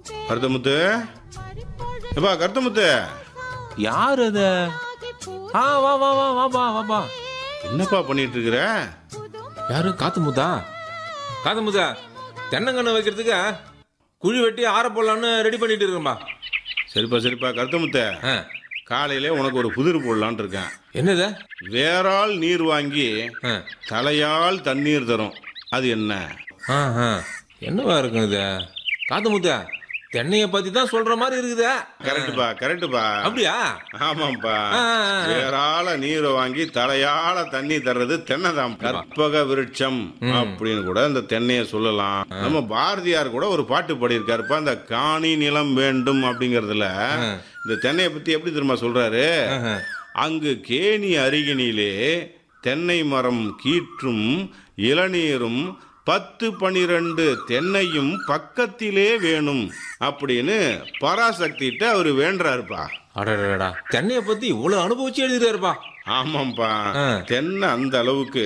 கருத்தமுத்து எப்பா கருத்தமுத்து யார் அது ஆ வா வா வா வாப்பா வாப்பா என்னப்பா பண்ணிட்டு இருக்கிற யாரு காத்து முத்தா காத்து முத்தா தென்னங்கன்று வைக்கிறதுக்கு குழி வெட்டி ஆற போடலான்னு ரெடி பண்ணிட்டு இருக்கேன்பா சரிப்பா சரிப்பா கருத்தமுத்து ஆ, காலையில உனக்கு ஒரு புதிர் போடலான்னு இருக்கேன் என்னது வேறால் நீர் வாங்கி ஆ, தலையால் தண்ணீர் தரும் அது என்ன ஆ, ஆ. என்னவா இருக்கும் இது காத்து முத்தா தென்னைய பத்தி தான் சொல்ற மாதிரி இருக்குதே கரெக்டுப்பா கரெக்டுப்பா அப்படியா ஆமாப்பா ஆ, ஆ, ஆ. வேறால நீரை வாங்கி தலையால தண்ணி தர்றது தென்னைதான் கற்பக விருட்சம் அப்படின்னு கூட இந்த தென்னைய சொல்லலாம் நம்ம பாரதியார் கூட ஒரு பாட்டு பாடியிருக்காருப்பா இந்த காணி நிலம் வேண்டும் அப்படிங்கறதுல இந்த தென்னைய பத்தி எப்படி தெரியுமா சொல்றாரு ஆஹா. அங்கு கேணி அருகினிலே தென்னை மரம் கீற்றும் இளநீரும் பத்து பனிரெண்டு தென்னையும் பக்கத்திலே வேணும் அப்படின்னு பராசக்திட்ட அவர் வேண்டுறாருப்பா அடடடா தென்னைய பத்தி இவ்வளவு அனுபவிச்சு எழுதிட்டாருப்பா ஆமாப்பா ஆ. தென்னை அந்த அளவுக்கு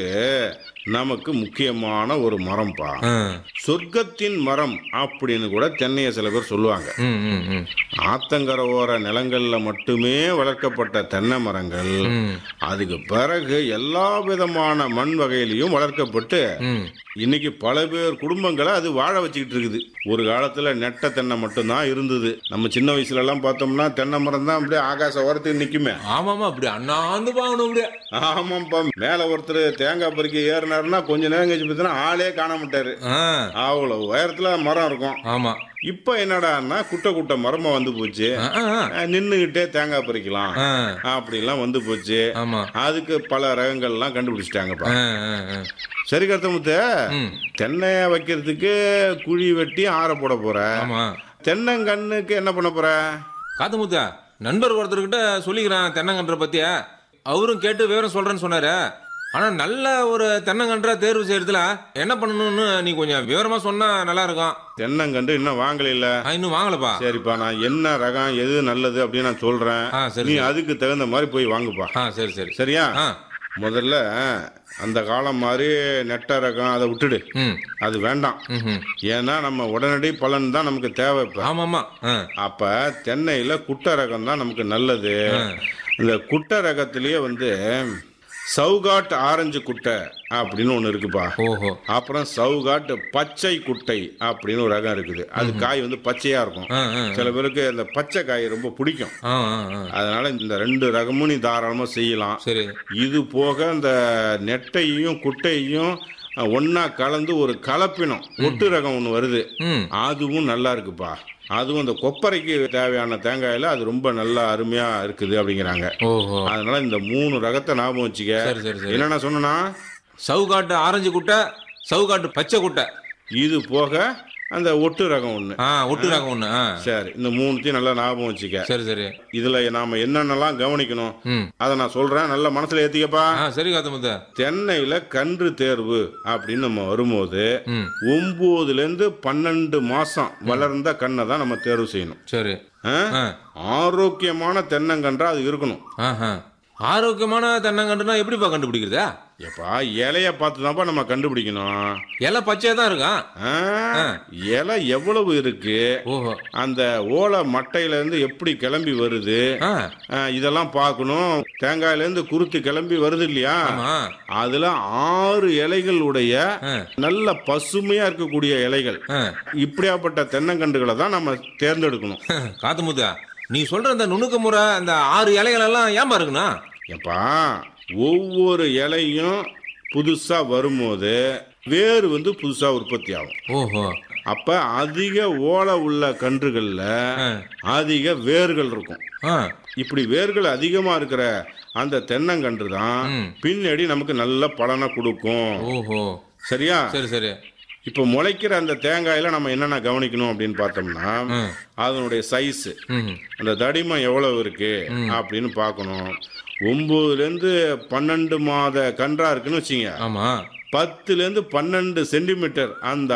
நமக்கு முக்கியமான ஒரு மரம்ப்பா ஆ. சொர்க்கத்தின் மரம் அப்படின்னு கூட தென்னையை சில பேர் சொல்லுவாங்க ம், ம், ம். ஆத்தங்கர ஓர நிலங்கள்ல மட்டுமே வளர்க்கப்பட்ட தென்னை மரங்கள் ம். அதுக்கு பிறகு எல்லா விதமான மண் வகையிலையும் வளர்க்கப்பட்டு ம். இன்னைக்கு பல பேர் குடும்பங்களை அது வாழ வச்சுக்கிட்டு இருக்குது ஒரு காலத்துல நெட்ட தென்னை மட்டும்தான் இருந்தது நம்ம சின்ன வயசுல எல்லாம் பார்த்தோம்னா தென்னை மரம் தான் அப்படியே ஆகாச ஓரத்துக்கு நிக்குமே ஆமாமா அப்படி அண்ணாந்து பாக்கணும் அப்படியே ஆமாப்பா மேல ஒருத்தர் தேங்காய் பறிக்க ஏறினாருன்னா கொஞ்ச நேரம் கழிச்சு பார்த்தீங்கன்னா ஆளே காண மாட்டாரு ஆ, அவ்வளவு உயரத்துல மரம் இருக்கும் ஆமா இப்ப என்னடான்னா குட்டை குட்டை மரமா வந்து போச்சு ஆ, ஆ, ஆ. அஹ் நின்னுகிட்டே தேங்காய் பறிக்கலாம் ஆ, அப்படிலாம் வந்து போச்சு ஆமா அதுக்கு பல ரகங்கள்லாம் கண்டுபிடிச்சிட்டாங்கப்பா ஆ, ஆ, ஆ. சரி கருத்தமுத்த ம். தென்னை வைக்கிறதுக்கு குழி வெட்டி ஆற போட போற ஆமா தென்னங்கண்ணுக்கு என்ன பண்ண போற காத்து முத்தா நண்பர் ஒருத்தர்கிட்ட சொல்லிக்கிறேன் தென்னங்கன்ற பத்திய அவரும் கேட்டு விவரம் சொல்றேன்னு சொன்னாரு ஆனா நல்ல ஒரு தென்னங்கன்றா தேர்வு செய்யறதுல என்ன பண்ணணும்னு நீ கொஞ்சம் விவரமா சொன்னா நல்லா இருக்கும் தென்னங்கண்டு இன்னும் வாங்கல இல்ல ஆ, இன்னும் வாங்கலப்பா சரிப்பா நான் என்ன ரகம் எது நல்லது அப்படின்னு நான் சொல்றேன் ஆ, சரி, நீ சரி. அதுக்கு தகுந்த மாதிரி போய் வாங்குப்பா ஆ சரி சரி சரியா ஆ முதல்ல அந்த காலம் மாதிரி நெட்ட ரகம் அதை விட்டுடு ம் அது வேண்டாம் ம், ம். ஏன்னா நம்ம உடனடி பலன் தான் நமக்கு தேவை இப்ப ஆமாமா ஆ அப்ப தென்னையில குட்டை ரகம் தான் நமக்கு நல்லது இந்த குட்டை ரகத்திலேயே வந்து சவுகாட் ஆரஞ்சு குட்டை அப்படின்னு ஒன்று இருக்குப்பா ஓஹோ அப்புறம் சவுகாட் பச்சை குட்டை அப்படின்னு ஒரு ரகம் இருக்குது அது காய் வந்து பச்சையா இருக்கும் ஆ ஆ சில பேருக்கு அந்த பச்சை காய் ரொம்ப பிடிக்கும் ஆ ஆ ஆ. அதனால இந்த ரெண்டு ரகமும் நீ தாராளமா செய்யலாம் சரி இது போக இந்த நெட்டையும் குட்டையும் ஒண்ணா கலந்து ஒரு கலப்பினம் ஒட்டு ரகம் ஒன்று வருது ம் அதுவும் நல்லா இருக்குப்பா அதுவும் இந்த கொப்பரைக்கு தேவையான தேங்காயில அது ரொம்ப நல்லா அருமையா இருக்குது அப்படிங்கிறாங்க ஓஹோ அதனால இந்த மூணு ரகத்தை ஞாபகம் வச்சுக்க சரி சரி சரி என்னென்ன சொன்னா சவுகாட்டு ஆரஞ்சு குட்டை சவுகாட்டு பச்சை குட்டை இது போக அந்த ஒட்டு ரகம் ஒண்ணு ஆ ஒட்டு ரகம் ஒண்ணு ஆ சரி இந்த மூணுத்தையும் நல்லா ஞாபகம் வச்சுக்க சரி சரி இதுல நாம என்னென்னலாம் கவனிக்கணும் ம் அதை நான் சொல்றேன் நல்ல மனசுல ஏத்திக்கப்பா ஆ சரி காத்து முத்தா தென்னையில கன்று தேர்வு அப்படின்னு நம்ம வரும்போது ம் ஒன்பதுல இருந்து பன்னெண்டு மாசம் வளர்ந்த கண்ணை தான் நம்ம தேர்வு செய்யணும் சரி ஆ? ஆ ஆரோக்கியமான தென்னங்கன்றா அது இருக்கணும் ஆஹா ஆரோக்கியமான தென்னங்கன்றுனா எப்படிப்பா கண்டுபிடிக்கிறதா எப்பா இலைய பார்த்து தான்ப்பா நம்ம கண்டுபிடிக்கணும் இலை பச்சையா தான் இருக்கும் ஆ, இலை எவ்வளவு இருக்கு ஓஹோ அந்த ஓலை மட்டையில இருந்து எப்படி கிளம்பி வருது ஆ ஆ, இதெல்லாம் பார்க்கணும் தேங்காயில இருந்து குருத்து கிளம்பி வருது இல்லையா ஆமா அதுல ஆறு இலைகள் உடைய ஆ நல்ல பசுமையா இருக்கக்கூடிய இலைகள் ஆ. இப்படியாப்பட்ட தென்னங்கன்றுகளை தான் நம்ம தேர்ந்தெடுக்கணும் காத்து முத்தா நீ சொல்ற அந்த நுணுக்க முறை அந்த ஆறு இலைகள் எல்லாம் ஏன்பா இருக்குண்ணா எப்பா ஒவ்வொரு இலையும் புதுசா வரும்போது வேர் வந்து புதுசா உற்பத்தி ஆகும் ஓஹோ அப்ப அதிக ஓலை உள்ள கன்றுகள்ல ஆ. அதிக வேர்கள் இருக்கும் ஆ இப்படி வேர்கள் அதிகமா இருக்கிற அந்த தென்னங்கன்று தான் ம். பின்னாடி நமக்கு நல்ல பலனை கொடுக்கும் ஓஹோ சரியா சரி சரி இப்ப முளைக்கிற அந்த தேங்காயில நம்ம என்னென்ன கவனிக்கணும் அப்படின்னு பார்த்தோம்னா ம் அதனுடைய சைஸ் ம் அந்த தடிமன் எவ்வளவு இருக்கு அப்படின்னு பார்க்கணும் ஒன்பதுல இருந்து பன்னெண்டு மாத கன்றா இருக்குன்னு வச்சுங்க ஆமா பத்துல இருந்து பன்னெண்டு சென்டிமீட்டர் அந்த